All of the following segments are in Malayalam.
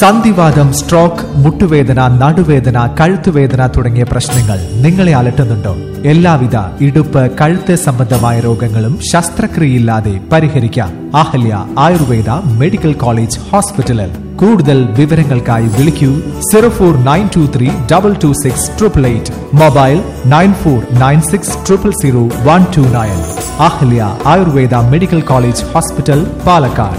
സന്ധിവാദം സ്ട്രോക്ക് മുട്ടുവേദന നടുവേദന കഴുത്തുവേദന തുടങ്ങിയ പ്രശ്നങ്ങൾ നിങ്ങളെ അലട്ടുന്നുണ്ടോ എല്ലാവിധ ഇടുപ്പ് കഴുത്ത് സംബന്ധമായ രോഗങ്ങളും ശസ്ത്രക്രിയയില്ലാതെ പരിഹരിക്കാം അഹല്യ ആയുർവേദ മെഡിക്കൽ കോളേജ് ഹോസ്പിറ്റലിൽ കൂടുതൽ വിവരങ്ങൾക്കായി വിളിക്കൂ zero four nine two three double two six triple eight mobile nine four nine six triple zero one two nine Ahalya Ayurveda medical college hospital Palakkad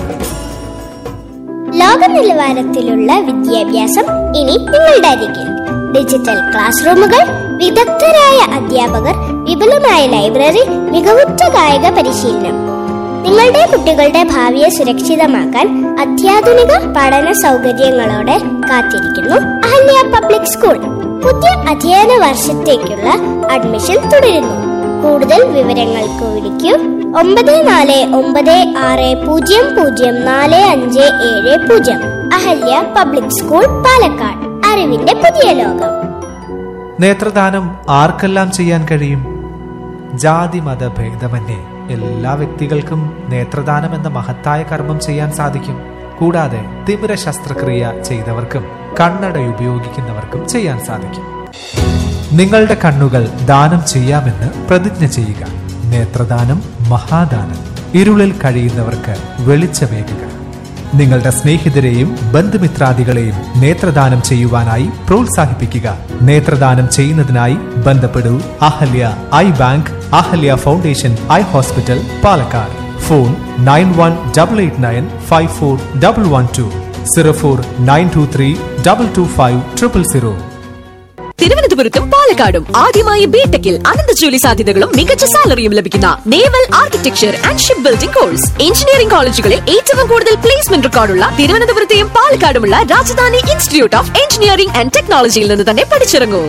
ലോക നിലവാരത്തിലുള്ള വിദ്യാഭ്യാസം ഇനി നിങ്ങളുടെ അരികിൽ ഡിജിറ്റൽ ക്ലാസ് റൂമുകൾ വിദഗ്ധരായ അധ്യാപകർ വിപുലമായ ലൈബ്രറി മികവുറ്റ കായിക പരിശീലനം നിങ്ങളുടെ കുട്ടികളുടെ ഭാവിയെ സുരക്ഷിതമാക്കാൻ അത്യാധുനിക പഠന സൗകര്യങ്ങളോടെ കാത്തിരിക്കുന്നു അഹല്യ പബ്ലിക് സ്കൂൾ പുതിയ അധ്യയന വർഷത്തേക്കുള്ള അഡ്മിഷൻ തുടരുന്നു കൂടുതൽ വിവരങ്ങൾക്ക് വിളിക്കൂ ഒമ്പത് നാല് ഒമ്പത് ആറ് പൂജ്യം പൂജ്യം നാല് അഞ്ച് ഏഴ് പൂജ്യം അഹല്യ പബ്ലിക് സ്കൂൾ പാലക്കാട് അറിവിന്റെ പുതിയ ലോകം നേത്രദാനം ആർക്കെല്ലാം ചെയ്യാൻ കഴിയും ജാതി മത ഭേദമന്യേ എല്ലാ വ്യക്തികൾക്കും നേത്രദാനം എന്ന മഹത്തായ കർമ്മം ചെയ്യാൻ സാധിക്കും കൂടാതെ തിമിര ശസ്ത്രക്രിയ ചെയ്തവർക്കും കണ്ണട ഉപയോഗിക്കുന്നവർക്കും ചെയ്യാൻ സാധിക്കും നിങ്ങളുടെ കണ്ണുകൾ ദാനം ചെയ്യാമെന്ന് പ്രതിജ്ഞ ചെയ്യുക നേത്രദാനം മഹാദാനം ഇരുളിൽ കഴിയുന്നവർക്ക് വെളിച്ചമേകുക നിങ്ങളുടെ സ്നേഹിതരെയും ബന്ധുമിത്രാദികളെയും നേത്രദാനം ചെയ്യുവാനായി പ്രോത്സാഹിപ്പിക്കുക നേത്രദാനം ചെയ്യുന്നതിനായി ബന്ധപ്പെടൂ Ahalya eye bank Ahalya foundation eye hospital Palakkad phone nine one double eight nine five four double one two zero four nine two three double two five triple zero തിരുവനന്തപുരത്തും പാലക്കാടും ആദ്യമായി ബിടെക്കിൽ അനന്ത ജോലി സാധ്യതകളും മികച്ച സാലറിയും ലഭിക്കുന്ന naval architecture and ship building course engineering കോളേജുകളിൽ ഏറ്റവും കൂടുതൽ പ്ലേസ്മെന്റ് റെക്കോർഡുള്ള തിരുവനന്തപുരത്തെയും പാലക്കാടുമുള്ള Rajadhani institute of engineering and ടെക്നോളജിയിൽ നിന്ന് തന്നെ പഠിച്ചിറങ്ങൂ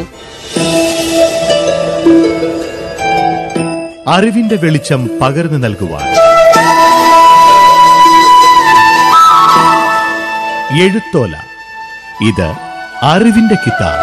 അറിവിന്റെ വെളിച്ചം പകർന്നു നൽകുവാൻ എഴുത്തോല ഇത് അറിവിന്റെ കിതാബ്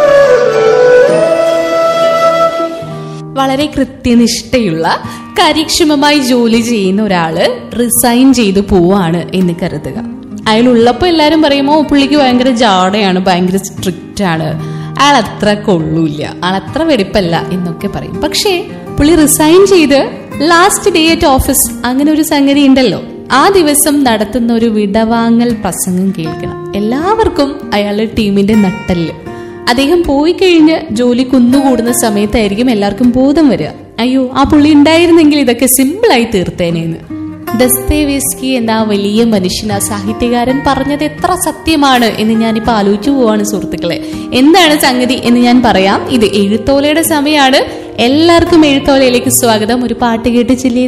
വളരെ കൃത്യനിഷ്ഠയുള്ള കാര്യക്ഷമമായി ജോലി ചെയ്യുന്ന ഒരാള് റിസൈൻ ചെയ്തു പോവാണ് എന്ന് കരുതുക അയാൾ ഉള്ളപ്പോ എല്ലാരും പറയുമോ പുള്ളിക്ക് ഭയങ്കര ജാടയാണ് ഭയങ്കര സ്ട്രിക്റ്റ് ആണ് അയാൾ അത്ര കൊള്ളൂല്ല ആൾ അത്ര വെടിപ്പല്ല എന്നൊക്കെ പറയും പക്ഷേ പുള്ളി റിസൈൻ ചെയ്ത് ലാസ്റ്റ് ഡേ അറ്റ് ഓഫീസ് അങ്ങനെ ഒരു സംഗതി ഉണ്ടല്ലോ ആ ദിവസം നടത്തുന്ന ഒരു വിടവാങ്ങൽ പ്രസംഗം കേൾക്കണം എല്ലാവർക്കും അയാളുടെ ടീമിന്റെ നട്ടല് അദ്ദേഹം പോയി കഴിഞ്ഞ് ജോലി കുന്നുകൂടുന്ന സമയത്തായിരിക്കും എല്ലാവർക്കും ബോധം വരിക അയ്യോ ആ പുള്ളി ഉണ്ടായിരുന്നെങ്കിൽ ഇതൊക്കെ സിമ്പിളായി തീർത്തേനേന്ന് ദസ്തേവേസ്കി എന്ന ആ വലിയ മനുഷ്യൻ ആ സാഹിത്യകാരൻ പറഞ്ഞത് എത്ര സത്യമാണ് എന്ന് ഞാനിപ്പോ ആലോചിച്ചു പോവാണ് സുഹൃത്തുക്കളെ എന്താണ് സംഗതി എന്ന് ഞാൻ പറയാം ഇത് എഴുത്തോലയുടെ സമയമാണ് എല്ലാവർക്കും എഴുത്തോലയിലേക്ക് സ്വാഗതം ഒരു പാട്ട് കേട്ട് ചില്ലി